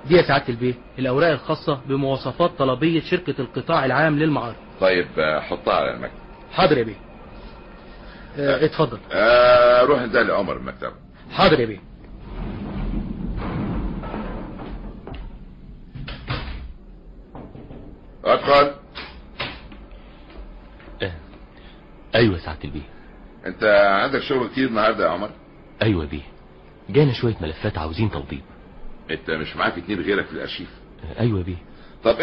دي يا سعادة البيه الأوراق الخاصة بمواصفات طلبية شركة القطاع العام للمعارض طيب آه، حطها على المكتب حاضر يا بيه اه اتفضل آه روح انت لعمر المكتب حاضر يا بيه ادخل ايوه يا سعاده البيه انت عندك شغل كتير النهارده يا عمر ايوه يا بيه جانا شويه ملفات عاوزين توضيب انت مش معاك اتنين غيرك في الارشيف ايوه يا بيه